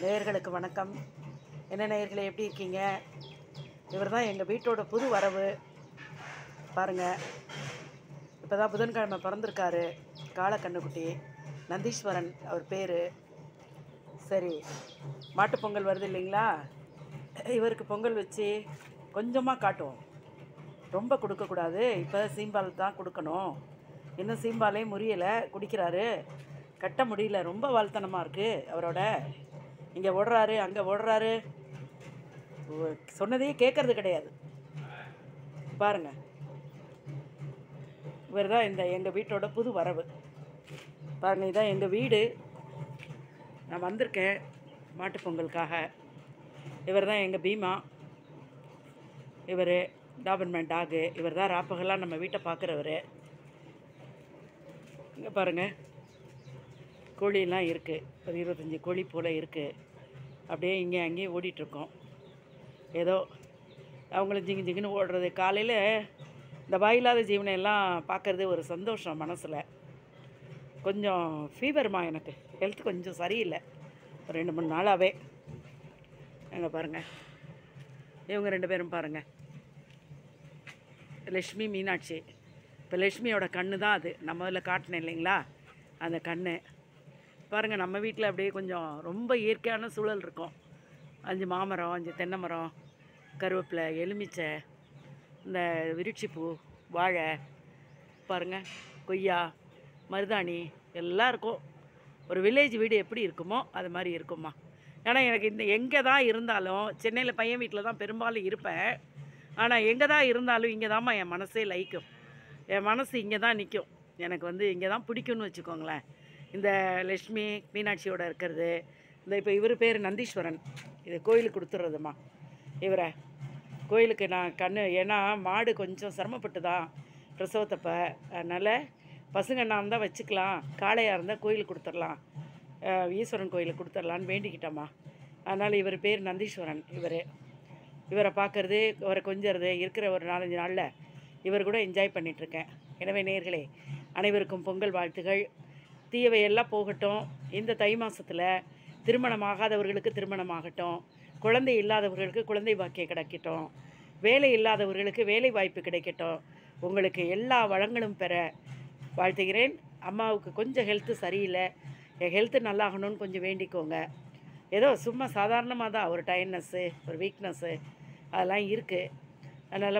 நேயர்களுக்கு வணக்கம் என்ன நேயர்களே எப்படி இருக்கீங்க இவர் தான் எங்கள் வீட்டோட புது வரவு பாருங்கள் இப்போ தான் புதன்கிழமை பிறந்திருக்காரு காளக்கண்ணுக்குட்டி நந்தீஸ்வரன் அவர் பேர் சரி மாட்டுப் பொங்கல் வருது இல்லைங்களா இவருக்கு பொங்கல் வச்சு கொஞ்சமாக காட்டுவோம் ரொம்ப கொடுக்கக்கூடாது இப்போ சீம்பால் தான் கொடுக்கணும் இன்னும் சீம்பாலே முறியலை குடிக்கிறாரு கட்ட முடியல ரொம்ப வாழ்த்தனமாக இருக்குது அவரோட இங்கே ஓடுறாரு அங்கே ஓடுறாரு ஒ- சொன்னதையே கேட்கறது கிடையாது பாருங்க இவர் தான் இந்த எங்கள் வீட்டோட புது வரவு பாருங்க இதான் எங்கள் வீடு நான் வந்திருக்கேன் மாட்டுப் பொங்கலுக்காக இவர் தான் எங்கள் பீமா இவர் டாபர்மேன் டாகு இவர் தான் ராப்பகலாம் நம்ம வீட்டை பார்க்குறவர் இங்கே பாருங்கள் கோழியெல்லாம் இருக்குது ஒரு இருபத்தஞ்சி கோழி போல் இருக்குது அப்படியே இங்கே அங்கேயும் ஓடிட்டுருக்கோம் ஏதோ அவங்களும் ஜிங்கு ஜிங்குன்னு ஓடுறது காலையில் இந்த வாயில்லாத ஜீவனை எல்லாம் பார்க்குறது ஒரு சந்தோஷம் மனசில் கொஞ்சம் ஃபீவர்மா எனக்கு ஹெல்த் கொஞ்சம் சரியில்லை ஒரு ரெண்டு மூணு நாளாகவே அங்கே பாருங்கள் இவங்க ரெண்டு பேரும் பாருங்கள் லக்ஷ்மி மீனாட்சி இப்போ லக்ஷ்மியோட கண்ணு தான் அது நம்ம இதில் காட்டினேன் இல்லைங்களா அந்த கண்ணு பாருங்கள் நம்ம வீட்டில் அப்படியே கொஞ்சம் ரொம்ப இயற்கையான சூழல் இருக்கும் அஞ்சு மாமரம் அஞ்சு தென்னை மரம் கருவேப்பிலை எலுமிச்சை இந்த விருட்சிப்பூ வாழை பாருங்கள் கொய்யா மருதாணி எல்லாம் இருக்கும் ஒரு வில்லேஜ் வீடு எப்படி இருக்குமோ அது மாதிரி இருக்குமா ஏன்னா எனக்கு இந்த எங்கே தான் இருந்தாலும் சென்னையில் பையன் வீட்டில் தான் பெரும்பாலும் இருப்பேன் ஆனால் எங்கே தான் இருந்தாலும் இங்கே தான்மா என் மனசே லைக்கும் என் மனசு இங்கே தான் நிற்கும் எனக்கு வந்து இங்கே தான் பிடிக்கும்னு வச்சுக்கோங்களேன் இந்த லக்ஷ்மி மீனாட்சியோட இருக்கிறது இந்த இப்போ இவர் பேர் நந்தீஸ்வரன் இது கோயிலுக்கு கொடுத்துட்றதுமா இவரை கோயிலுக்கு நான் கண்ணு ஏன்னா மாடு கொஞ்சம் சிரமப்பட்டு தான் பிரசவத்தப்ப அதனால் பசுங்கண்ணா இருந்தால் வச்சுக்கலாம் காளையாக இருந்தால் கோயிலுக்கு கொடுத்துடலாம் அஹ் ஈஸ்வரன் கோயிலுக்கு கொடுத்துடலான்னு வேண்டிக்கிட்டோம்மா அதனால் இவர் பேர் நந்தீஸ்வரன் இவர் இவரை பார்க்கறது இவரை கொஞ்சறது இருக்கிற ஒரு நாலஞ்சு நாளில் இவர் கூட என்ஜாய் பண்ணிகிட்ருக்கேன் எனவே நேயர்களே அனைவருக்கும் பொங்கல் வாழ்த்துகள் தீயவை எல்லாம் போகட்டும் இந்த தை மாசத்துல திருமணமாகாதவர்களுக்கு திருமணமாகட்டும் குழந்தை இல்லாதவர்களுக்கு குழந்தை பாக்கியம் கிடைக்கட்டும் வேலை இல்லாதவர்களுக்கு வேலை வாய்ப்பு கிடைக்கட்டும் உங்களுக்கு எல்லா வளங்களும் பெற வாழ்த்துகிறேன் அம்மாவுக்கு கொஞ்சம் ஹெல்த்து சரியில்லை என் ஹெல்த்து நல்லாகணும்னு கொஞ்சம் வேண்டிக்கோங்க ஏதோ சும்மா சாதாரணமாக தான் ஒரு டயர்னஸ்ஸு ஒரு வீக்னஸ்ஸு அதெல்லாம் இருக்குது அதனால்